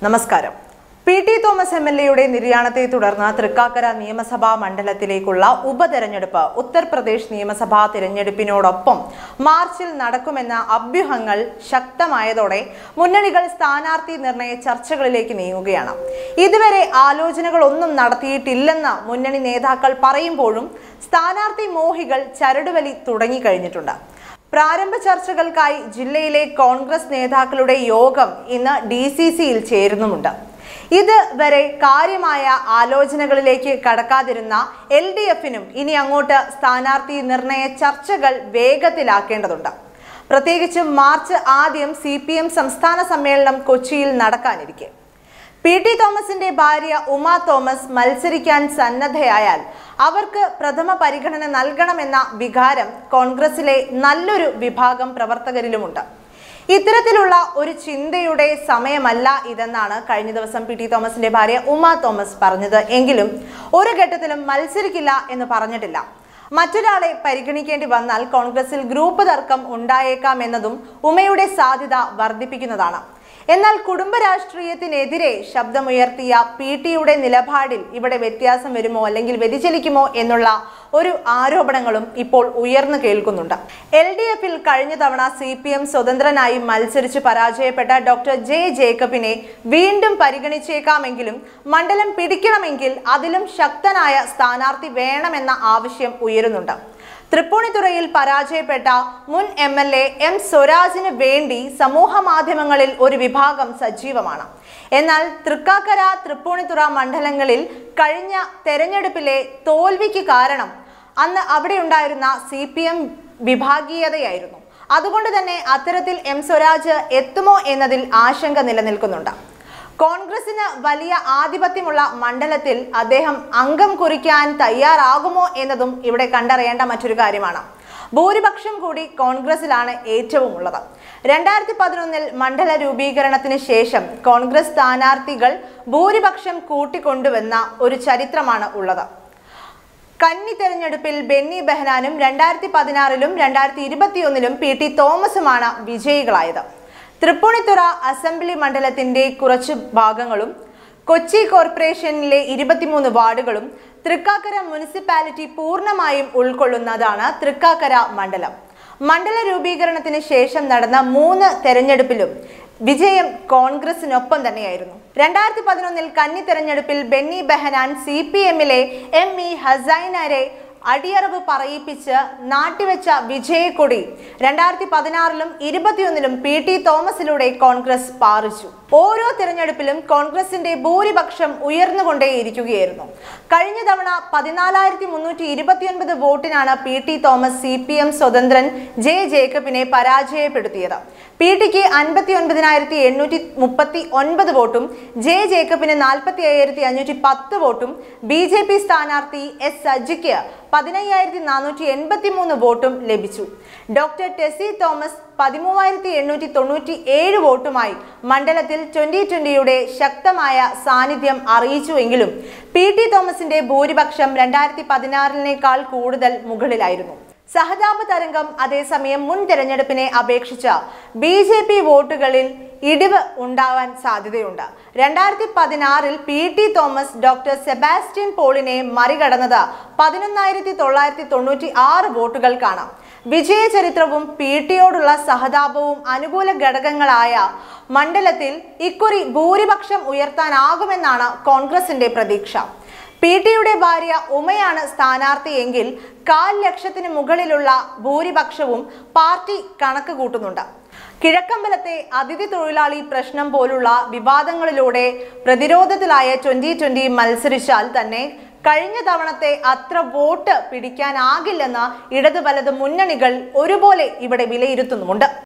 നമസ്കാരം P T Thomas M L എയുടെ നിര്യാണത്തെ തുടർന്ന് തൃക്കാക്കര നിയമസഭാ മണ്ഡലത്തിലേക്കുള്ള ഉപതെരഞ്ഞെടുപ്പ് ഉത്തർപ്രദേശ് നിയമസഭാ തിരഞ്ഞെടുപ്പിനോടൊപ്പം മാർച്ചിൽ നടക്കുമെന്ന അഭ്യൂഹങ്ങൾ ശക്തമായതോടെ മുന്നണികൾ സ്ഥാനാർത്ഥി നിർണയ ചർച്ചകളിലേക്ക് നീങ്ങുകയാണ് ഇതുവരെ ആലോചനകളൊന്നും നടത്തിയിട്ടില്ലെന്ന് മുന്നണി നേതാക്കൾ പറയുമ്പോഴും സ്ഥാനാർത്ഥി മോഹികൾ ചരടുവലി തുടങ്ങിക്കഴിഞ്ഞിട്ടുണ്ട് പ്രാരംഭ ചർച്ചകൾക്കായി ജില്ലയിലെ കോൺഗ്രസ് നേതാക്കളുടെ യോഗം ഇന്ന് ഡി സി സിയിൽ ചേരുന്നുമുണ്ട് ഇത് വരെ കാര്യമായ ആലോചനകളിലേക്ക് കടക്കാതിരുന്ന എൽ ഡി എഫിനും ഇനി അങ്ങോട്ട് സ്ഥാനാർത്ഥി നിർണയ ചർച്ചകൾ വേഗത്തിലാക്കേണ്ടതുണ്ട് പ്രത്യേകിച്ചും മാർച്ച് ആദ്യം സി പി എം സംസ്ഥാന സമ്മേളനം കൊച്ചിയിൽ നടക്കാനിരിക്കെ പി ടി തോമസിന്റെ ഭാര്യ ഉമ തോമസ് മത്സരിക്കാൻ സന്നദ്ധയായാൽ അവർക്ക് പ്രഥമ പരിഗണന നൽകണമെന്ന വികാരം കോൺഗ്രസിലെ നല്ലൊരു വിഭാഗം പ്രവർത്തകരിലുമുണ്ട് ഇത്തരത്തിലുള്ള ഒരു ചിന്തയുടെ സമയമല്ല ഇതെന്നാണ് കഴിഞ്ഞ ദിവസം പി ടി തോമസിന്റെ ഭാര്യ ഉമ തോമസ് പറഞ്ഞത് എങ്കിലും ഒരു ഘട്ടത്തിലും മത്സരിക്കില്ല എന്ന് പറഞ്ഞിട്ടില്ല മറ്റൊരാളെ പരിഗണിക്കേണ്ടി വന്നാൽ കോൺഗ്രസിൽ ഗ്രൂപ്പ് തർക്കം ഉണ്ടായേക്കാം എന്നതും ഉമയുടെ സാധ്യത വർദ്ധിപ്പിക്കുന്നതാണ് എന്നാൽ കുടുംബ രാഷ്ട്രീയത്തിനെതിരെ ശബ്ദമുയർത്തിയ പി ടിയുടെ നിലപാടിൽ ഇവിടെ വ്യത്യാസം വരുമോ അല്ലെങ്കിൽ വ്യതിചലിക്കുമോ എന്നുള്ള ഒരു ആരോപണങ്ങളും ഇപ്പോൾ ഉയർന്നു കേൾക്കുന്നുണ്ട് എൽ ഡി എഫിൽ കഴിഞ്ഞ തവണ സി പി എം സ്വതന്ത്രനായി മത്സരിച്ച് പരാജയപ്പെട്ട ഡോക്ടർ ജെ ജേക്കബിനെ വീണ്ടും പരിഗണിച്ചേക്കാമെങ്കിലും മണ്ഡലം പിടിക്കണമെങ്കിൽ അതിലും ശക്തനായ സ്ഥാനാർത്ഥി വേണമെന്ന ആവശ്യം ഉയരുന്നുണ്ട് തൃപ്പൂണിത്തുറയിൽ പരാജയപ്പെട്ട മുൻ എം എൽ എ എം സ്വരാജിന് വേണ്ടി സമൂഹ മാധ്യമങ്ങളിൽ ഒരു വിഭാഗം സജീവമാണ് എന്നാൽ തൃക്കാക്കര തൃപ്പൂണിത്തുറ മണ്ഡലങ്ങളിൽ കഴിഞ്ഞ തെരഞ്ഞെടുപ്പിലെ തോൽവിക്ക് കാരണം അന്ന് അവിടെ ഉണ്ടായിരുന്ന സി പി എം വിഭാഗീയതയായിരുന്നു അതുകൊണ്ട് തന്നെ അത്തരത്തിൽ എം സ്വരാജ് എത്തുമോ എന്നതിൽ ആശങ്ക നിലനിൽക്കുന്നുണ്ട് കോൺഗ്രസിന് വലിയ ആധിപത്യമുള്ള മണ്ഡലത്തിൽ അദ്ദേഹം അംഗം കുറിക്കാൻ തയ്യാറാകുമോ എന്നതും ഇവിടെ കണ്ടറിയേണ്ട മറ്റൊരു കാര്യമാണ് ഭൂരിപക്ഷം കൂടി കോൺഗ്രസിലാണ് ഏറ്റവും ഉള്ളത് രണ്ടായിരത്തി പതിനൊന്നിൽ മണ്ഡല രൂപീകരണത്തിന് ശേഷം കോൺഗ്രസ് സ്ഥാനാർത്ഥികൾ ഭൂരിപക്ഷം കൂട്ടിക്കൊണ്ടുവന്ന ഒരു ചരിത്രമാണ് ഉള്ളത് കന്നി തെരഞ്ഞെടുപ്പിൽ ബെന്നി ബെഹനാനും രണ്ടായിരത്തി പതിനാറിലും രണ്ടായിരത്തി ഇരുപത്തിയൊന്നിലും പി ടി തോമസുമാണ് വിജയികളായത് തൃപ്പൂണിത്തുറ അസംബ്ലി മണ്ഡലത്തിന്റെ കുറച്ച് ഭാഗങ്ങളും കൊച്ചി കോർപ്പറേഷനിലെ ഇരുപത്തിമൂന്ന് വാർഡുകളും തൃക്കാക്കര മുനിസിപ്പാലിറ്റി പൂർണ്ണമായും ഉൾക്കൊള്ളുന്നതാണ് തൃക്കാക്കര മണ്ഡലം മണ്ഡല രൂപീകരണത്തിന് ശേഷം നടന്ന മൂന്ന് തെരഞ്ഞെടുപ്പിലും വിജയം കോൺഗ്രസിനൊപ്പം തന്നെയായിരുന്നു രണ്ടായിരത്തി പതിനൊന്നിൽ കന്നി തെരഞ്ഞെടുപ്പിൽ ബെന്നി ബെഹനാൻ സി പി എമ്മിലെ എം ഇ ഹസൈനരെ അടിയറവ് പറയിപ്പിച്ച് നാട്ടിവെച്ച വിജയക്കൊടി രണ്ടായിരത്തി പതിനാറിലും ഇരുപത്തിയൊന്നിലും പി ടി തോമസിലൂടെ കോൺഗ്രസ് പാറിച്ചു ഓരോ തിരഞ്ഞെടുപ്പിലും കോൺഗ്രസിന്റെ ഭൂരിപക്ഷം ഉയർന്നുകൊണ്ടേയിരിക്കുകയായിരുന്നു കഴിഞ്ഞ തവണ പതിനാലായിരത്തി മുന്നൂറ്റി ഇരുപത്തിയൊൻപത് വോട്ടിനാണ് P T Thomas C P M സ്വതന്ത്രൻ ജെ ജേക്കബിനെ പരാജയപ്പെടുത്തിയത് പി ടിക്ക് അൻപത്തി ഒൻപതിനായിരത്തി എണ്ണൂറ്റി മുപ്പത്തി ഒൻപത് വോട്ടും ജെ ജേക്കബിന് നാൽപ്പത്തി അയ്യായിരത്തി അഞ്ഞൂറ്റി പത്ത് വോട്ടും ബി ജെ പി സ്ഥാനാർത്ഥി എസ് സജിക്ക് പതിനയ്യായിരത്തി നാനൂറ്റി എൺപത്തി മൂന്ന് വോട്ടും ലഭിച്ചു ഡോക്ടർ ടെസി തോമസ് പതിമൂവായിരത്തി എണ്ണൂറ്റി തൊണ്ണൂറ്റി ഏഴ് വോട്ടുമായി മണ്ഡലത്തിൽ ട്വന്റി ട്വന്റിയുടെ ശക്തമായ സാന്നിധ്യം അറിയിച്ചുവെങ്കിലും പി ടി തോമസിന്റെ ഭൂരിപക്ഷം രണ്ടായിരത്തി പതിനാറിനേക്കാൾ കൂടുതൽ മുകളിലായിരുന്നു സഹതാപ തരംഗം അതേസമയം മുൻ തെരഞ്ഞെടുപ്പിനെ അപേക്ഷിച്ച് ബി ജെ പി വോട്ടുകളിൽ ഇടിവ് ഉണ്ടാവാൻ സാധ്യതയുണ്ട് രണ്ടായിരത്തി പതിനാറിൽ P T Thomas doctor Sebastian പോളിനെ മറികടന്നത് പതിനൊന്നായിരത്തി തൊള്ളായിരത്തി തൊണ്ണൂറ്റി ആറ് വോട്ടുകൾക്കാണ് വിജയചരിത്രവും പി ടിയോടുള്ള സഹതാപവും അനുകൂല ഘടകങ്ങളായ മണ്ഡലത്തിൽ ഇക്കുറി ഭൂരിപക്ഷം ഉയർത്താനാകുമെന്നാണ് കോൺഗ്രസിന്റെ പ്രതീക്ഷ പി ടിയുടെ ഭാര്യ ഉമയാണ് സ്ഥാനാർത്ഥിയെങ്കിൽ കാൽ ലക്ഷത്തിന് മുകളിലുള്ള ഭൂരിപക്ഷവും പാർട്ടി കണക്ക് കൂട്ടുന്നുണ്ട് കിഴക്കമ്പലത്തെ അതിഥി തൊഴിലാളി പ്രശ്നം പോലുള്ള വിവാദങ്ങളിലൂടെ പ്രതിരോധത്തിലായ ട്വന്റി ട്വന്റി മത്സരിച്ചാൽ തന്നെ കഴിഞ്ഞ തവണത്തെ അത്ര വോട്ട് പിടിക്കാനാകില്ലെന്ന് ഇടത് വലത് മുന്നണികൾ ഒരുപോലെ ഇവിടെ വിലയിരുത്തുന്നുമുണ്ട്